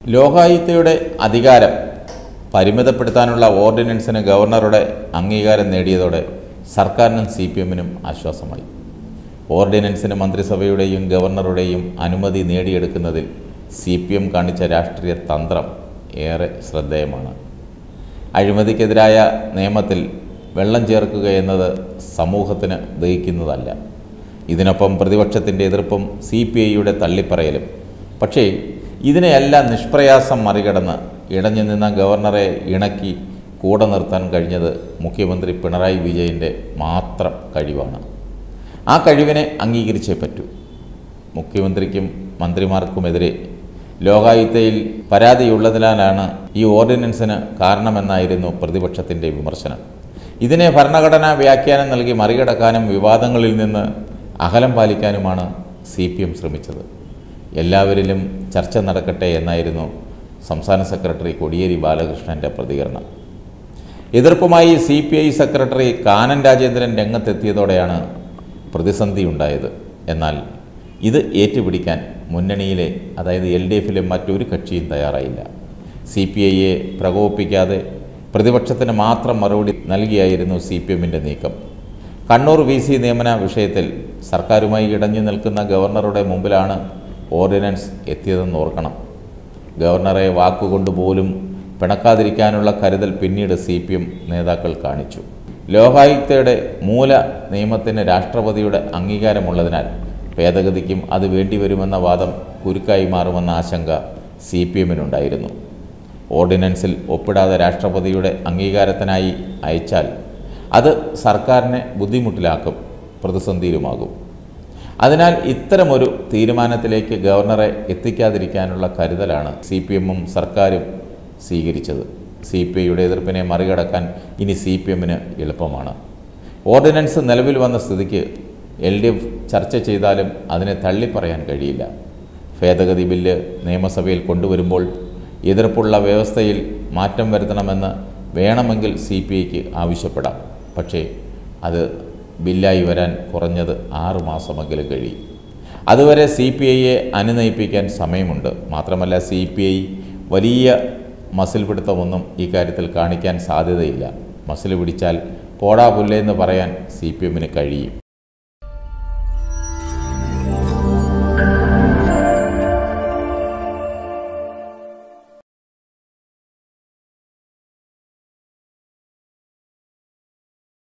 ലോകായുക്തയുടെ അധികാരം പരിമിതപ്പെടുത്താനുള്ള ഓർഡിനൻസിന് ഗവർണറുടെ അംഗീകാരം നേടിയതോടെ സർക്കാരിനും സി പി എമ്മിനും ആശ്വാസമായി ഓർഡിനൻസിന് മന്ത്രിസഭയുടെയും ഗവർണറുടെയും അനുമതി നേടിയെടുക്കുന്നതിൽ സി പി എം കാണിച്ച രാഷ്ട്രീയ തന്ത്രം ഏറെ ശ്രദ്ധേയമാണ് അഴിമതിക്കെതിരായ നിയമത്തിൽ വെള്ളം ചേർക്കുക എന്നത് സമൂഹത്തിന് ദഹിക്കുന്നതല്ല ഇതിനൊപ്പം പ്രതിപക്ഷത്തിൻ്റെ എതിർപ്പും സി പി ഐയുടെ തള്ളിപ്പറയലും പക്ഷേ ഇതിനെയെല്ലാം നിഷ്പ്രയാസം മറികടന്ന് ഇടഞ്ഞു നിന്ന ഗവർണറെ ഇണക്കി കൂടെ നിർത്താൻ കഴിഞ്ഞത് മുഖ്യമന്ത്രി പിണറായി വിജയൻ്റെ മാത്രം കഴിവാണ് ആ കഴിവിനെ അംഗീകരിച്ചേ പറ്റൂ മുഖ്യമന്ത്രിക്കും മന്ത്രിമാർക്കുമെതിരെ ലോകായുക്തയിൽ പരാതിയുള്ളതിനാലാണ് ഈ ഓർഡിനൻസിന് കാരണമെന്നായിരുന്നു പ്രതിപക്ഷത്തിൻ്റെ വിമർശനം ഇതിനെ ഭരണഘടനാ വ്യാഖ്യാനം നൽകി മറികടക്കാനും വിവാദങ്ങളിൽ നിന്ന് അകലം പാലിക്കാനുമാണ് സി പി എം ശ്രമിച്ചത് എല്ലാവരിലും ചർച്ച നടക്കട്ടെ എന്നായിരുന്നു സംസ്ഥാന സെക്രട്ടറി കോടിയേരി ബാലകൃഷ്ണൻ്റെ പ്രതികരണം എതിർപ്പുമായി C P I secretary Kanam Rajendran രംഗത്തെത്തിയതോടെയാണ് പ്രതിസന്ധി ഉണ്ടായത് എന്നാൽ ഇത് ഏറ്റുപിടിക്കാൻ മുന്നണിയിലെ അതായത് എൽ ഡി എഫിലെ മറ്റൊരു കക്ഷിയും തയ്യാറായില്ല സി പി ഐയെ പ്രകോപിപ്പിക്കാതെ പ്രതിപക്ഷത്തിന് മാത്രം മറുപടി നൽകിയായിരുന്നു സി പി എമ്മിൻ്റെ നീക്കം കണ്ണൂർ വി സി നിയമന വിഷയത്തിൽ സർക്കാരുമായി ഇടഞ്ഞു നിൽക്കുന്ന ഗവർണറുടെ മുമ്പിലാണ് ഓർഡിനൻസ് എത്തിയതെന്ന് ഓർക്കണം ഗവർണറെ വാക്കുകൊണ്ട് പോലും പിണക്കാതിരിക്കാനുള്ള കരുതൽ പിന്നീട് സി പി എം നേതാക്കൾ കാണിച്ചു ലോകായുക്തയുടെ മൂല നിയമത്തിന് രാഷ്ട്രപതിയുടെ അംഗീകാരമുള്ളതിനാൽ ഭേദഗതിക്കും അത് വേണ്ടിവരുമെന്ന വാദം കുരുക്കായി മാറുമെന്ന ആശങ്ക സി പി എമ്മിനുണ്ടായിരുന്നു ഓർഡിനൻസിൽ ഒപ്പിടാതെ രാഷ്ട്രപതിയുടെ അംഗീകാരത്തിനായി അയച്ചാൽ അത് സർക്കാരിനെ ബുദ്ധിമുട്ടിലാക്കും പ്രതിസന്ധിയിലുമാകും അതിനാൽ ഇത്തരമൊരു തീരുമാനത്തിലേക്ക് ഗവർണറെ എത്തിക്കാതിരിക്കാനുള്ള കരുതലാണ് സി പി എമ്മും സർക്കാരും സ്വീകരിച്ചത് സി പി ഐയുടെ എതിർപ്പിനെ മറികടക്കാൻ ഇനി സി പി എമ്മിന് എളുപ്പമാണ് ഓർഡിനൻസ് നിലവിൽ വന്ന സ്ഥിതിക്ക് എൽ ഡി എഫ് ചർച്ച ചെയ്താലും അതിനെ തള്ളിപ്പറയാൻ കഴിയില്ല ഭേദഗതി ബില്ല് നിയമസഭയിൽ കൊണ്ടുവരുമ്പോൾ എതിർപ്പുള്ള വ്യവസ്ഥയിൽ മാറ്റം വരുത്തണമെന്ന് വേണമെങ്കിൽ സി പി ഐക്ക് ആവശ്യപ്പെടാം പക്ഷേ അത് ബില്ലായി വരാൻ കുറഞ്ഞത് ആറു മാസമെങ്കിലും കഴിയും അതുവരെ സി പി ഐയെ അനുനയിപ്പിക്കാൻ സമയമുണ്ട് മാത്രമല്ല സി പി ഐ വലിയ മസിൽ പിടുത്തമൊന്നും ഈ കാര്യത്തിൽ കാണിക്കാൻ സാധ്യതയില്ല മസിൽ പിടിച്ചാൽ പോടാ പുല്ലേന്ന് പറയാൻ സി പി എമ്മിന് കഴിയും